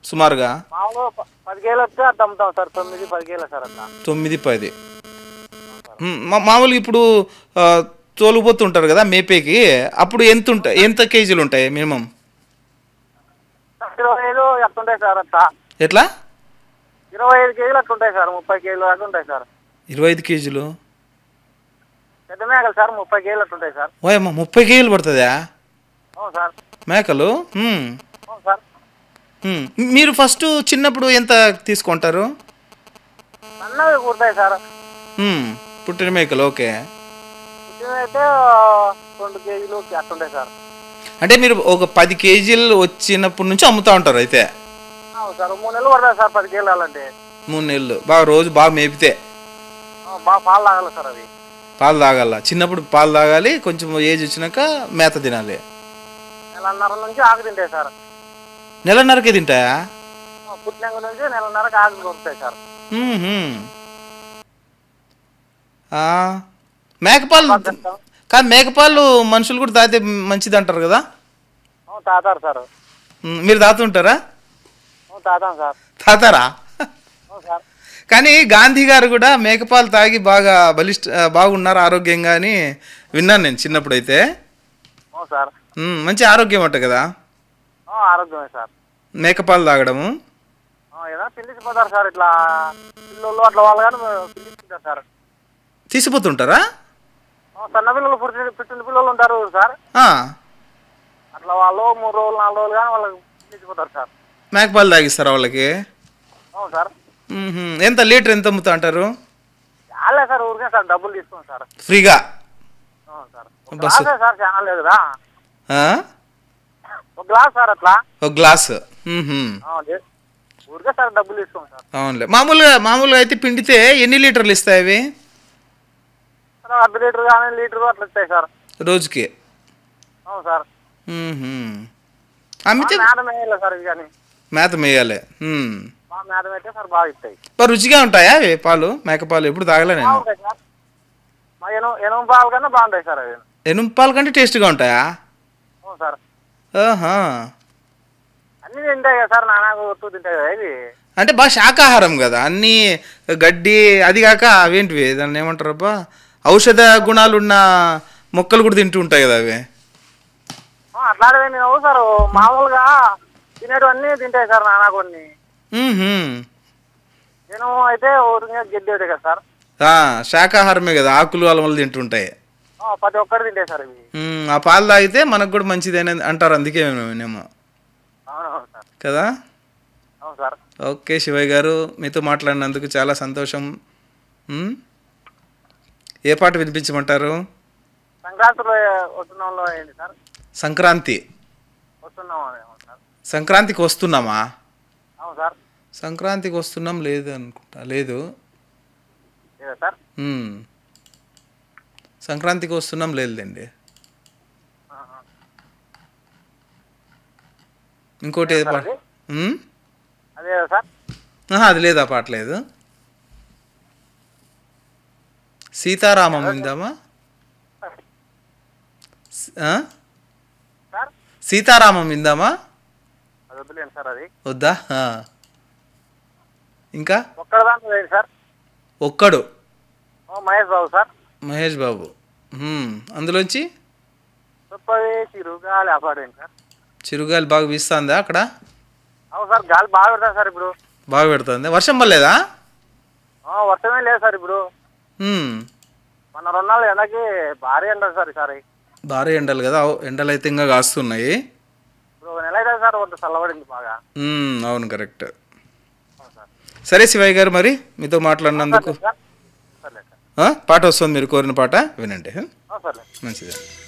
సుమారుగా మామూలు ప- పది కేలు వస్తే అట్లా అమ్ముతాం సార్ తొమ్మిది పది కేలు సార్ అట్లా తొమ్మిది పది మ్, మా- మామూలుగా ఇప్పుడు ఆ, తోలుకుపోతుంటారు కదా మేపేకి అప్పుడు ఎంత ఉంటాయి ఎంత కేజీలు ఉంటాయి మినిమం ఇరవై ఐదు అట్లా ఉంటాయి సార్ అట్లా ఎట్లా ఇరవై ఐదు కేజీలు అట్లా ఉంటాయి సార్ ముప్పై కేజీలు అట్లా ఉంటాయి సార్ ఇరవై ఐదు కేజీలు పెద్ద మేకలు సార్ ముప్పై కేజీలు అట్లా ఉంటాయి సార్ ఓయమ్మ ముప్పై కేజీలు పడుతుందా అవును సార్ మేకలు మ్, అవును సార్ మ్. మీరు ఫస్ట్ చిన్నప్పుడు ఎంత తీసుకుంటారు సన్నవి కుడతాయి సార్ మ్, పుట్టిన మేకలు ఓకే పుట్టినవి అయితే రెండు కేజీలు అట్లా ఉంటాయి సార్ అంటే మీరు ఒక పది కేజీలు వచ్చినప్పటి నుంచి అమ్ముతా ఉంటారు అయితే అవును సార్ మూడు నెలలు పడతాయి సార్ పది కేజీలు అలాంటి మూడు నెలలు బాగా రోజు బాగా మేపితే బాగా పాలు తాగాలి సార్ అవి పాలు తాగాల చిన్నప్పుడు పాలు తాగాలి కొంచెం ఏజ్ వచ్చినాక మేత తినాలి నెలన్నర నుంచి ఆకు తింటాయి సార్ నెలన్నరకే తింటాయా పుట్టినాక నుంచి నెలన్నరకు ఆకు దొరుకుతాయి సార్ మ్మ్హ్మ్. ఆ, మేకపాలు కానీ మేకపాలు మనుషులు కూడా తాగితే మంచిది అంటారు కదా అవును తాతారు సార్ మ్, మీరు తాగుతుంటారా అవును తాతాం సార్ తాతారా అవును సార్ కానీ గాంధీ గారు కూడా మేకపాలు తాగి బాగా బలిష్ట ఆ, బాగున్నారు ఆరోగ్యంగా అని విన్నాను నేను చిన్నప్పుడు అయితే అవును సార్ మ్, మంచి ఆరోగ్యం అంట కదా ఆ, ఆరోగ్యమే సార్ మేకపాలు తాగడము ఆ, ఏదైనా పిల్లిచిపోతారు సార్ ఇట్లా పిల్లలు అట్లా వాళ్ళు కానీ పిల్లించుకుంటారు సార్ తీసిపోతుంటారా ఆ, సన్న పిల్లలు పుట్టిన పుట్టిన పిల్లలు ఉంటారు సార్ ఆ, అట్లా వాళ్ళు మూడు రోజులు నాలుగు రోజులు కానీ వాళ్ళకి పిల్లిచిపోతారు సార్ మేకపాలు తాగిస్తారా వాళ్ళకి అవును సార్ మ్మ్హ్మ్. ఎంత లీటర్ ఎంత అమ్ముతా అంటారు చాలే సార్ ఊరికే సార్ డబ్బులు తీసుకోండి సార్ ఫ్రీగా అవును సార్ ఒక బస్సు. గ్లాసే సార్ చాలా లేదు కదా ఆ? ఒక గ్లాస్ సార్ అట్లా ఒక గ్లాసు మ్మ్హ్మ్. ఆ, లేదు. ఊరికే సార్ డబ్బులు తీసుకోండి సార్ అవునులే మామూలుగా మామూలుగా అయితే పిండితే ఎన్ని లీటర్లు ఇస్తాయి అవి సార్ అర్ధ లీటర్ కానీ లీటర్ అట్లా ఇస్తాయి సార్ రోజుకి అవును సార్ మ్మ్హ్మ్. అమ్మితే మేడం వేయాలి సార్ ఇవి కానీ మేత మేయాలి మ్మ్. మా మేడం అయితే సార్ బాగా ఇస్తాయి మరి రుచిగా ఉంటాయా అవి పాలు మేకపాలు ఎప్పుడు తాగలే నేను బాగుంటాయి సార్ మా ఎనుము ఎనుము పాలు కన్నా బాగుంటాయి సార్ అవి ఎనుము పాలు కంటే టేస్ట్గా ఉంటాయా అవును సార్ ఆహా అన్ని తింటాయి కదా సార్ నానాకు ఒత్తు తింటాయి కదా ఇవి అంటే బాగా శాకాహారం కదా అన్నీ గడ్డి అది కాక అవేంటివి దాన్ని ఏమంటారబ్బా ఔషధ గుణాలు ఉన్న మొక్కలు కూడా తింటూ ఉంటాయి కదా అవి ఆ, అట్లాంటివి నేను సార్ మామూలుగా తినేటివన్నీ తింటాయి సార్ నానా కొన్ని మ్మ్హ్మ్. నేను అయితే ఊరికే గడ్డి ఒకటే కదా సార్ ఆ, శాకాహారమే కదా ఆకులు అలమలు తింటుంటాయి ఆ, ప్రతి ఒక్కటి తింటాయి సార్ ఇవి మ్మ్, ఆ పాలు తాగితే మనకు కూడా మంచిది అని అంటారు అందుకే మేము అవునవును సార్ కదా అవును సార్ ఓకే శివయ్య గారు మీతో మాట్లాడినందుకు చాలా సంతోషం మ్మ్? ఏ పాట వినిపించమంటారు సంక్రాంతిలో వస్తున్నాంలో ఏంటి సార్ సంక్రాంతి వస్తున్నాం ఏమో సార్ సంక్రాంతికి వస్తున్నామా అవును సార్ సంక్రాంతికి వస్తున్నాం లేదు అనుకుంటా లేదు లేదా సార్ మ్మ్. సంక్రాంతికి వస్తున్నాం లేదులేండి ఆహా. ఇంకోటి ఏదో పాట అది? మ్మ్? అదే కదా సార్ ఆహా, అది లేదా పాట లేదు సీతారామం విందామా స్- ఆ? సార్ సీతారామం విందామా అది వద్దులేండి సార్ అది వద్దా ఆ. ఇంకా ఒక్కడ దాంట్లో ఏంటి సార్ ఒక్కడు ఓ మహేష్ బాబు సార్ మహేష్ బాబు మ్మ్. అందులోంచి ముప్పై చిరుగాలి అపాడేంటి సార్ చిరుగాలి బాగా వీస్తుందా అక్కడ అవును సార్ గాలి బాగా పెడతారు సార్ ఇప్పుడు బాగా పెడుతుంది వర్షం పడలేదా ఆ, వర్షమే లేదు సార్ ఇప్పుడు మ్మ్. మన రెండు నాలుగు ఎండకి భారీ ఎండ సార్ ఈసారి భారీ ఎండలు కదా అవు, ఎండలు అయితే ఇంకా కాస్తున్నాయి ఇప్పుడు ఒక నెల అయితే సార్ కొంత చల్లబడింది బాగా మ్మ్, అవును కరెక్ట్ అవును సార్ సరే శివయ్య గారు మరి మీతో మాట్లాడినందుకు సార్ సర్లే సార్ ఆ, పాట వస్తుంది మీరు కోరిన పాట వినండి ఆ, సర్లే మంచిది